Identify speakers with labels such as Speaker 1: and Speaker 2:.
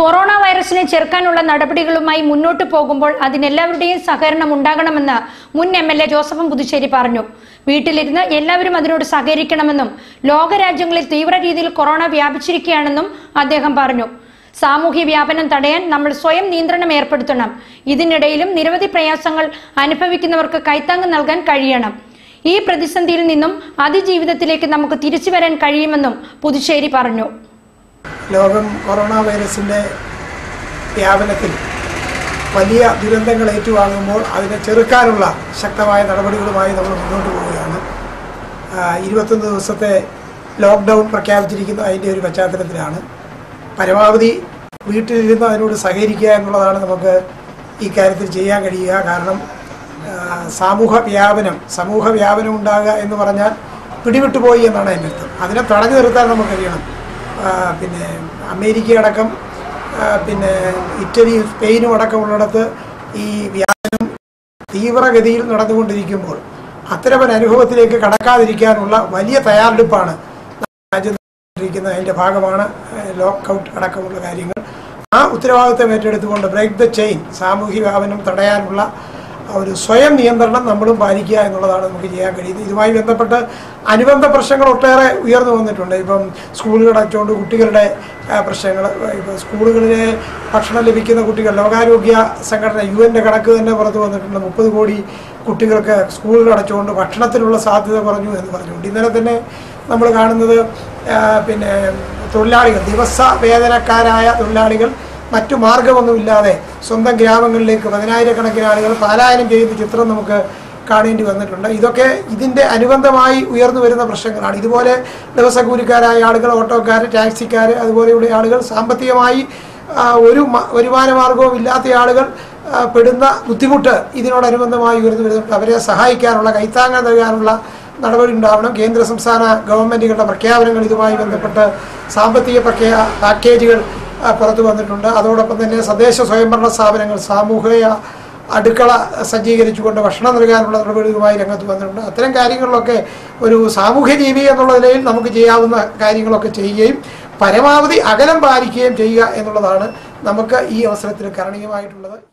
Speaker 1: corona വൈറസിനെ ചെറുക്കാനുള്ള നടപടികളുമായി മുന്നോട്ട് പോകുമ്പോൾ അതിനെല്ലാവരുടെയും സഹകരണം ഉണ്ടാകണമെന്ന് മുൻ എം എൽ എ ജോസഫും പുതുശ്ശേരി പറഞ്ഞു വീട്ടിലിരുന്ന് എല്ലാവരും അതിനോട് സഹകരിക്കണമെന്നും ലോകരാജ്യങ്ങളിൽ തീവ്ര രീതിയിൽ കൊറോണ വ്യാപിച്ചിരിക്കുകയാണെന്നും അദ്ദേഹം പറഞ്ഞു സാമൂഹ്യ വ്യാപനം തടയാൻ നമ്മൾ സ്വയം നിയന്ത്രണം ഏർപ്പെടുത്തണം ഇതിനിടയിലും നിരവധി പ്രയാസങ്ങൾ അനുഭവിക്കുന്നവർക്ക് കൈത്താങ്ങ് നൽകാൻ കഴിയണം ഈ പ്രതിസന്ധിയിൽ നിന്നും അതിജീവിതത്തിലേക്ക് നമുക്ക് തിരിച്ചു വരാൻ കഴിയുമെന്നും പുതുശ്ശേരി പറഞ്ഞു
Speaker 2: ലോകം കൊറോണ വൈറസിൻ്റെ വ്യാപനത്തിൽ വലിയ ദുരന്തങ്ങൾ ഏറ്റുവാങ്ങുമ്പോൾ അതിനെ ചെറുക്കാനുള്ള ശക്തമായ നടപടികളുമായി നമ്മൾ മുന്നോട്ട് പോവുകയാണ് ആ, ഇരുപത്തൊന്ന് ദിവസത്തെ ലോക്ക്ഡൗൺ പ്രഖ്യാപിച്ചിരിക്കുന്ന അതിൻ്റെ ഒരു പശ്ചാത്തലത്തിലാണ് പരമാവധി വീട്ടിലിരുന്ന് അതിനോട് സഹകരിക്കുക എന്നുള്ളതാണ് നമുക്ക് ഈ കാര്യത്തിൽ ചെയ്യാൻ കഴിയുക കാരണം ആ, സമൂഹ വ്യാപനം സമൂഹ വ്യാപനം ഉണ്ടാകുക എന്ന് പറഞ്ഞാൽ പിടിവിട്ടുപോയി എന്നാണ് എൻ്റെ അർത്ഥം അതിനെ തടഞ്ഞു നിർത്താൻ നമുക്ക് കഴിയണം ആ, പിന്നെ അമേരിക്ക അടക്കം ആ, പിന്നെ ഇറ്റലിയും സ്പെയിനും അടക്കമുള്ളിടത്ത് ഈ വ്യാപനം തീവ്രഗതിയിൽ നടന്നുകൊണ്ടിരിക്കുമ്പോൾ അത്തരമൊരു അനുഭവത്തിലേക്ക് കടക്കാതിരിക്കാനുള്ള വലിയ തയ്യാറെടുപ്പാണ് രാജ്യം നടത്തിയിരിക്കുന്നത് അതിൻ്റെ ഭാഗമാണ് ലോക്കൗട്ട് അടക്കമുള്ള കാര്യങ്ങൾ ആ ഉത്തരവാദിത്തം ഏറ്റെടുത്തുകൊണ്ട് ബ്രേക്ക് ദ ചെയിൻ സാമൂഹ്യ വ്യാപനം തടയാനുള്ള ഒരു സ്വയം നിയന്ത്രണം നമ്മളും പാലിക്കുക എന്നുള്ളതാണ് നമുക്ക് ചെയ്യാൻ കഴിയുന്നത് ഇതുമായി ബന്ധപ്പെട്ട് അനുബന്ധ പ്രശ്നങ്ങൾ ഒട്ടേറെ ഉയർന്നു വന്നിട്ടുണ്ട് ഇപ്പം സ്കൂളുകൾ അടച്ചുകൊണ്ട് കുട്ടികളുടെ ആ, പ്രശ്നങ്ങൾ ഇപ്പം സ്കൂളുകളിലെ ഭക്ഷണം ലഭിക്കുന്ന കുട്ടികൾ ലോകാരോഗ്യ സംഘടന യു എൻ്റെ കണക്ക് തന്നെ പുറത്തു വന്നിട്ടുണ്ട് മുപ്പത് കോടി കുട്ടികൾക്ക് സ്കൂളുകൾ അടച്ചുകൊണ്ട് ഭക്ഷണത്തിനുള്ള സാധ്യത കുറഞ്ഞു എന്ന് പറഞ്ഞുകൊണ്ട് ഇന്നലെ തന്നെ നമ്മൾ കാണുന്നത് ആ, പിന്നെ തൊഴിലാളികൾ ദിവസ വേതനക്കാരായ തൊഴിലാളികൾ മറ്റു മാർഗമൊന്നുമില്ലാതെ സ്വന്തം ഗ്രാമങ്ങളിലേക്ക് പതിനായിരക്കണക്കിന് ആളുകൾ പലായനം ചെയ്യുന്ന ചിത്രം നമുക്ക് കാണേണ്ടി വന്നിട്ടുണ്ട് ഇതൊക്കെ ഇതിൻ്റെ അനുബന്ധമായി ഉയർന്നു വരുന്ന പ്രശ്നങ്ങളാണ് ഇതുപോലെ ദിവസക്കൂലിക്കാരായ ആളുകൾ ഓട്ടോക്കാർ ടാക്സിക്കാർ അതുപോലെയുള്ള ആളുകൾ സാമ്പത്തികമായി ആ, ഒരു മ- വരുമാന മാർഗവും ഇല്ലാത്ത ആളുകൾ ആ, പെടുന്ന ബുദ്ധിമുട്ട് ഇതിനോടനുബന്ധമായി ഉയർന്നു വരുന്നുണ്ട് അവരെ സഹായിക്കാനുള്ള കൈത്താങ്ങൽ നൽകാനുള്ള നടപടി ഉണ്ടാവണം കേന്ദ്ര സംസ്ഥാന ഗവൺമെൻറ്റുകളുടെ പ്രഖ്യാപനങ്ങൾ ഇതുമായി ബന്ധപ്പെട്ട് സാമ്പത്തിക പ്രഖ്യാ പാക്കേജുകൾ ആ, പുറത്തു വന്നിട്ടുണ്ട് അതോടൊപ്പം തന്നെ തദ്ദേശ സ്വയംഭരണ സ്ഥാപനങ്ങൾ സാമൂഹിക അടുക്കള സജ്ജീകരിച്ചുകൊണ്ട് ഭക്ഷണം നൽകാനുള്ള നടപടികളുമായി രംഗത്ത് വന്നിട്ടുണ്ട് അത്തരം കാര്യങ്ങളിലൊക്കെ ഒരു സാമൂഹ്യ ജീവി എന്നുള്ള നിലയിൽ നമുക്ക് ചെയ്യാവുന്ന കാര്യങ്ങളൊക്കെ ചെയ്യുകയും പരമാവധി അകലം പാലിക്കുകയും ചെയ്യുക എന്നുള്ളതാണ് നമുക്ക് ഈ അവസരത്തിൽ കരണീയമായിട്ടുള്ളത്